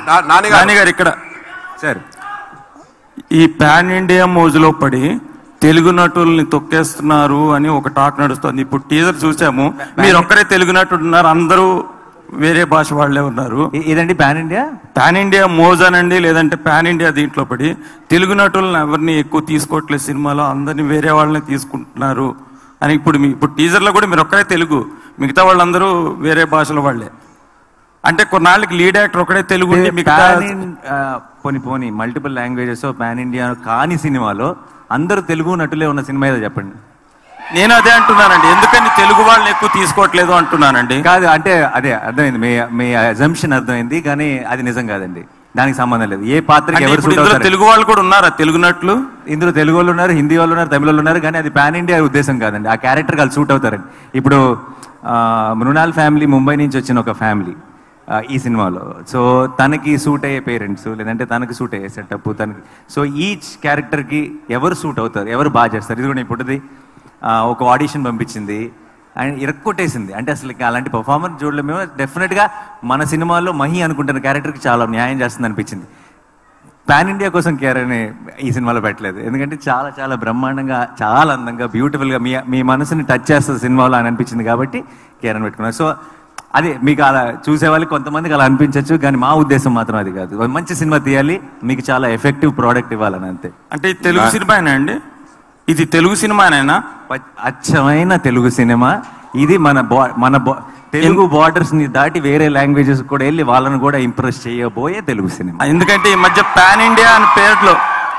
నా- నాన్నగారు నాని గారు ఇక్కడ సార్ ఈ పాన్ ఇండియా మోజులో పడి తెలుగు నటుల్ని తొక్కేస్తున్నారు అని ఒక టాక్ నడుస్తుంది ఇప్పుడు టీజర్ చూసాము మీరు ఒక్కరే తెలుగు నటుడు ఉన్నారు అందరూ వేరే భాష వాళ్ళే ఉన్నారు ఇ- ఇదండి పాన్ ఇండియా పాన్ ఇండియా మోజ్ అనండి లేదంటే పాన్ ఇండియా దీంట్లో పడి తెలుగు నటులను ఎవరిని ఎక్కువ తీసుకోవట్లేదు సినిమాలో అందరిని వేరే వాళ్ళని తీసుకుంటున్నారు అని ఇప్పుడు మీ ఇప్పుడు టీజర్లో కూడా మీరు ఒక్కరే తెలుగు మిగతా వాళ్ళందరూ వేరే భాషల వాళ్ళే అంటే కొన్నాళ్ళకి లీడ్ యాక్టర్ ఒకడే తెలుగు ఉండి మిగతా పాన్ ఇన్- ఆ, పోనీ పోనీ మల్టిపుల్ లాంగ్వేజెస్ పాన్ ఇండియా కాని సినిమాలో అందరూ తెలుగు నటులే ఉన్న సినిమా ఏదో చెప్పండి నేను అదే అంటున్నానండి ఎందుకని తెలుగు వాళ్ళని ఎక్కువ తీసుకోవట్లేదు అంటున్నానండి కాదు అంటే అదే అర్థమైంది మీ మీ అజంప్షన్ అర్థమైంది కానీ అది నిజం కాదండి దానికి సంబంధం లేదు ఏ పాత్రకి అంటే ఎవరు ఇప్పుడు సూట్ ఇందులో అవుతారు తెలుగు వాళ్ళు కూడా ఉన్నారా తెలుగు నటులు ఇందులో తెలుగు వాళ్ళు ఉన్నారు హిందీ వాళ్ళు ఉన్నారు తమిళ వాళ్ళు ఉన్నారు కానీ అది పాన్ ఇండియా ఉద్దేశం కాదండి ఆ క్యారెక్టర్ వాళ్ళు సూట్ అవుతారండి ఇప్పుడు ఆ, మృణాల్ ఫ్యామిలీ ముంబై నుంచి వచ్చిన ఒక ఫ్యామిలీ ఆ, ఈ సినిమాలో సో తనకి సూట్ అయ్యే పేరెంట్స్ లేదంటే తనకి సూట్ అయ్యే సెటప్ తనకి సో ఈచ్ క్యారెక్టర్కి ఎవరు సూట్ అవుతారు ఎవరు బాగా చేస్తారు ఇది కూడా ఇప్పుడుది ఆ, ఒక ఆడిషన్ పంపించింది అండ్ ఇరక్కొట్టేసింది అంటే అసలు ఇంకా అలాంటి పర్ఫార్మెన్స్ చూడలేము డెఫినెట్గా మన సినిమాలో మహి అనుకుంటున్న క్యారెక్టర్కి చాలా న్యాయం చేస్తుంది అనిపించింది పాన్ ఇండియా కోసం కేర్ అని ఈ సినిమాలో పెట్టలేదు ఎందుకంటే చాలా చాలా బ్రహ్మాండంగా చాలా అందంగా బ్యూటిఫుల్గా మీ మీ మనసుని టచ్ చేస్తుంది సినిమాలో అని అనిపించింది కాబట్టి కేర్ అని పెట్టుకున్నారు సో అదే మీకు అలా చూసే వాళ్ళకి కొంతమందికి అలా అనిపించవచ్చు కానీ మా ఉద్దేశం మాత్రం అది కాదు ఒక మంచి సినిమా తీయాలి మీకు చాలా ఎఫెక్టివ్ ప్రోడక్ట్ ఇవ్వాలని అంతే అంటే ఇది తెలుగు సినిమానా అండి ఇది తెలుగు సినిమానేనా ప- అచ్చమైన తెలుగు సినిమా ఇది మన బా- మన బా- తెలుగు బార్డర్స్ ని దాటి వేరే లాంగ్వేజెస్ కూడా వెళ్ళి వాళ్ళని కూడా ఇంప్రెస్ చేయబోయే తెలుగు సినిమా ఎందుకంటే ఈ మధ్య పాన్ ఇండియా అనే పేరులో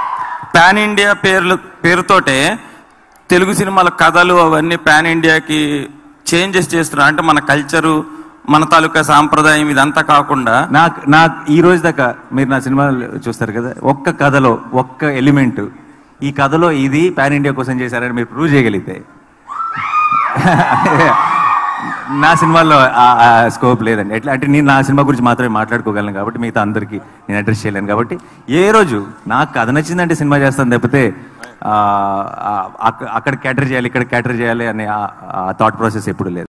పాన్ ఇండియా పేర్లు పేరుతోటే తెలుగు సినిమాల కథలు అవన్నీ పాన్ ఇండియాకి చేంజెస్ చేస్తున్నారు అంటే మన కల్చరు మన తాలూకా సాంప్రదాయం ఇదంతా కాకుండా నాకు నాకు ఈ రోజు దాకా మీరు నా సినిమాలు చూస్తారు కదా ఒక్క కథలో ఒక్క ఎలిమెంట్ ఈ కథలో ఇది పాన్ ఇండియా కోసం చేశారని మీరు ప్రూవ్ చేయగలిగితే నా సినిమాలో ఆ స్కోప్ లేదండి ఎట్లా అంటే నేను నా సినిమా గురించి మాత్రమే మాట్లాడుకోగలను కాబట్టి మిగతా అందరికీ నేను అడ్రస్ చేయలేను కాబట్టి ఏ రోజు నాకు కథ నచ్చిందంటే సినిమా చేస్తాను తప్పితే ఆ, ఆ, అక్క- అక్కడ క్యాటర్ చేయాలి ఇక్కడ క్యాటర్ చేయాలి అనే థాట్ ప్రాసెస్ ఎప్పుడు లేదు